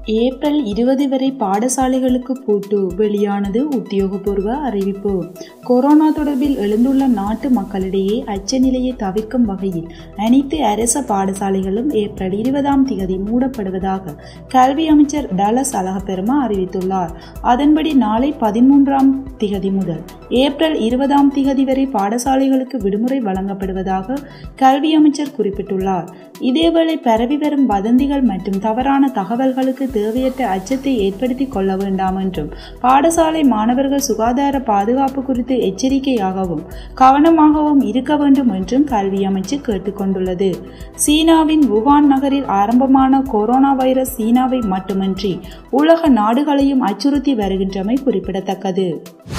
April இருபது வரை பாடசாலைகளுக்கு பூட்டு வெளியானது உத்தியோகபூர்வ அறிவிப்பு கொரோனா தொடர்பில் எழுந்துள்ள நாட்டு மக்களிடையே அச்ச நிலையை தவிர்க்கும் வகையில் அனைத்து அரச பாடசாலைகளும் ஏப்ரல் இருபதாம் தேதி மூடப்படுவதாக கல்வி அமைச்சர் டலஸ் அழகப்பெருமா அறிவித்துள்ளார் அதன்படி நாளை பதிமூன்றாம் திகதி முதல் ஏப்ரல் இருபதாம் திகதி வரை பாடசாலைகளுக்கு விடுமுறை வழங்கப்படுவதாக கல்வி அமைச்சர் குறிப்பிட்டுள்ளார் இதேவேளை பரவி வரும் வதந்திகள் மற்றும் தவறான தகவல்களுக்கு தேவையற்ற அச்சத்தை ஏற்படுத்தி கொள்ள வேண்டாம் என்றும் பாடசாலை மாணவர்கள் சுகாதார பாதுகாப்பு குறித்து எச்சரிக்கையாகவும் கவனமாகவும் இருக்க வேண்டும் என்றும் கல்வி அமைச்சு கேட்டுக்கொண்டுள்ளது சீனாவின் வுகான் நகரில் ஆரம்பமான கொரோனா வைரஸ் சீனாவை மட்டுமின்றி உலக நாடுகளையும் அச்சுறுத்தி வருகின்றமை குறிப்பிடத்தக்கது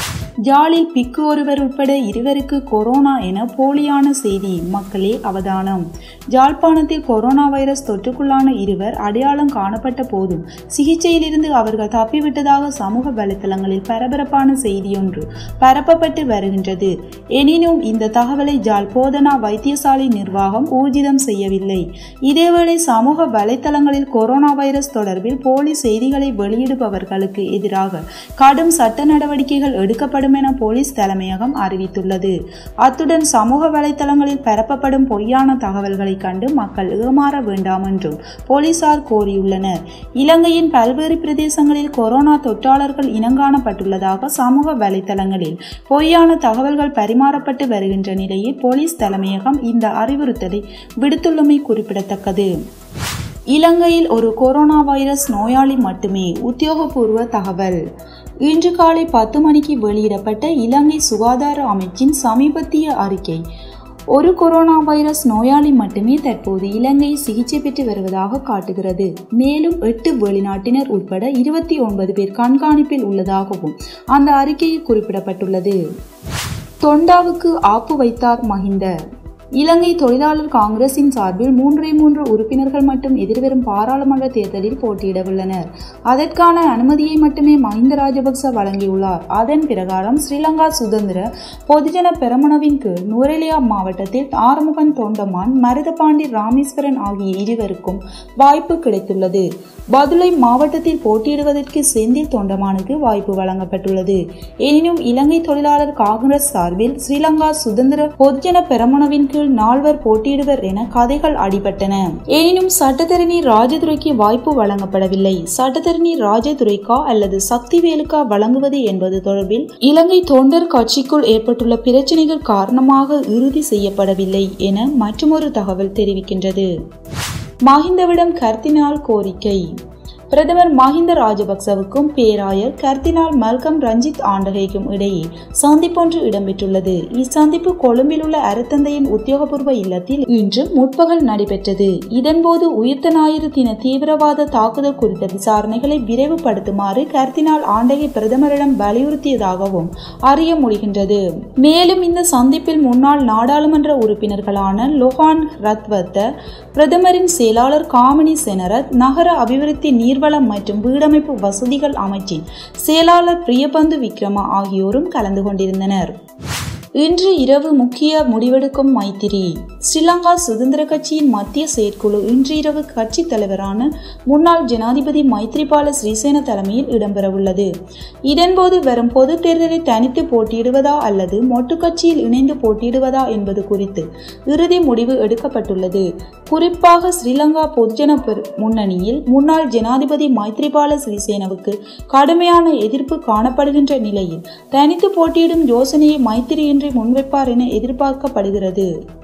ஜாலில் பிக்கு ஒருவர் உட்பட இருவருக்கு கொரோனா என போலியான செய்தி மக்களே அவதானம் ஜாழ்ப்பாணத்தில் கொரோனா வைரஸ் தொற்றுக்குள்ளான இருவர் அடையாளம் காணப்பட்ட போதும் சிகிச்சையிலிருந்து அவர்கள் தப்பிவிட்டதாக சமூக வலைதளங்களில் பரபரப்பான செய்தியொன்று பரப்பப்பட்டு வருகின்றது எனினும் இந்த தகவலை ஜாழ் போதனா வைத்தியசாலை நிர்வாகம் ஊர்ஜிதம் செய்யவில்லை இதேவேளை சமூக வலைதளங்களில் கொரோனா வைரஸ் தொடர்பில் போலி செய்திகளை வெளியிடுபவர்களுக்கு எதிராக கடும் சட்ட நடவடிக்கைகள் எடுக்கப்படும் என போலீஸ் தலைமையகம் அறிவித்துள்ளது அத்துடன் சமூக வலைதளங்களில் பரப்பப்படும் பொய்யான தகவல்களை கண்டு மக்கள் ஏமாற வேண்டாம் என்றும் போலீசார் கோரியுள்ளனர் இலங்கையின் பல்வேறு பிரதேசங்களில் கொரோனா தொற்றாளர்கள் இனங்காணப்பட்டுள்ளதாக சமூக வலைதளங்களில் பொய்யான தகவல்கள் பரிமாறப்பட்டு வருகின்ற நிலையில் போலீஸ் தலைமையகம் இந்த அறிவுறுத்தலை விடுத்துள்ளமை குறிப்பிடத்தக்கது இலங்கையில் ஒரு கொரோனா வைரஸ் நோயாளி மட்டுமே உத்தியோகபூர்வ தகவல் இன்று காலை பத்து மணிக்கு வெளியிடப்பட்ட இலங்கை சுகாதார அமைச்சின் சமீபத்திய அறிக்கை ஒரு கொரோனா வைரஸ் நோயாளி மட்டுமே தற்போது இலங்கை சிகிச்சை பெற்று வருவதாக காட்டுகிறது மேலும் எட்டு வெளிநாட்டினர் உட்பட இருபத்தி ஒன்பது பேர் கண்காணிப்பில் உள்ளதாகவும் அந்த அறிக்கையில் குறிப்பிடப்பட்டுள்ளது தொண்டாவுக்கு ஆப்பு வைத்தார் மஹிந்த இலங்கை தொழிலாளர் காங்கிரசின் சார்பில் மூன்றே மூன்று உறுப்பினர்கள் மட்டும் எதிர்வரும் பாராளுமன்ற தேர்தலில் போட்டியிட உள்ளனர் அதற்கான அனுமதியை மட்டுமே மஹிந்த ராஜபக்ச வழங்கியுள்ளார் அதன் பிரகாரம் ஸ்ரீலங்கா சுதந்திர பொதுஜன பெரமுனவின் கீழ் நுவரெலியா மாவட்டத்தில் ஆறுமுகன் தொண்டமான் மருதபாண்டி ராமேஸ்வரன் ஆகிய இருவருக்கும் வாய்ப்பு கிடைத்துள்ளது பதுளை மாவட்டத்தில் போட்டியிடுவதற்கு செந்தில் தொண்டமானுக்கு வாய்ப்பு வழங்கப்பட்டுள்ளது எனினும் இலங்கை தொழிலாளர் காங்கிரஸ் சார்பில் ஸ்ரீலங்கா சுதந்திர பொதுஜன பெரமுனவின் கீழ் நால்வர் போட்டியிடுவர் என கதைகள் அடிபட்டன எனினும் சட்டத்தரணி ராஜதுரைக்கு வாய்ப்பு வழங்கப்படவில்லை சட்டத்தரணி ராஜதுரைக்கா அல்லது சக்திவேலுக்கா வழங்குவது என்பது தொடர்பில் இலங்கை தொண்டர் கட்சிக்குள் ஏற்பட்டுள்ள பிரச்சனைகள் காரணமாக இறுதி செய்யப்படவில்லை என மற்றொரு தகவல் தெரிவிக்கின்றது மஹிந்தவிடம் கர்த்தினால் கோரிக்கை பிரதமர் மஹிந்த ராஜபக்சவுக்கும் பேராயர் கர்தினால் மல்கம் ரஞ்சித் ஆண்டகைக்கும் இடையே சந்திப்பொன்று இடம்பெற்றுள்ளது இச்சந்திப்பு கொழும்பில் உள்ள அறத்தந்தையின் உத்தியோகபூர்வ இல்லத்தில் இன்று முற்பகல் நடைபெற்றது இதன்போது உயிர்த்த ஞாயிறு தின தீவிரவாத தாக்குதல் குறித்த விசாரணைகளை விரைவுபடுத்துமாறு கர்தினால் ஆண்டகை பிரதமரிடம் வலியுறுத்தியதாகவும் அறிய முடிகின்றது மேலும் இந்த சந்திப்பில் முன்னாள் நாடாளுமன்ற உறுப்பினர்களான லொஹான் ரத்வத்த பிரதமரின் செயலாளர் காமினி செனரத் நகர அபிவிருத்தி நீர் நீர்வளம் மற்றும் வீடமைப்பு வசதிகள் அமைச்சின் செயலாளர் பிரியபந்து விக்ரமா ஆகியோரும் கலந்து கொண்டிருந்தனர் இன்று இரவு முக்கிய முடிவெடுக்கும் மைத்திரி ஸ்ரீலங்கா சுதந்திர கட்சியின் மத்திய செயற்குழு இன்று இரவு கட்சி தலைவரான முன்னாள் ஜனாதிபதி மைத்ரிபால ஸ்ரீசேன தலைமையில் இடம்பெறவுள்ளது இதன்போது வரும் பொது தேர்தலில் தனித்து போட்டியிடுவதா அல்லது மொட்டு கட்சியில் இணைந்து போட்டியிடுவதா என்பது குறித்து இறுதி முடிவு எடுக்கப்பட்டுள்ளது குறிப்பாக ஸ்ரீலங்கா பொதுஜன முன்னணியில் முன்னாள் ஜனாதிபதி மைத்ரிபால ஸ்ரீசேனவுக்கு கடுமையான எதிர்ப்பு காணப்படுகின்ற நிலையில் தனித்து போட்டியிடும் யோசனையை மைத்திரி இன்றி முன்வைப்பார் என எதிர்பார்க்கப்படுகிறது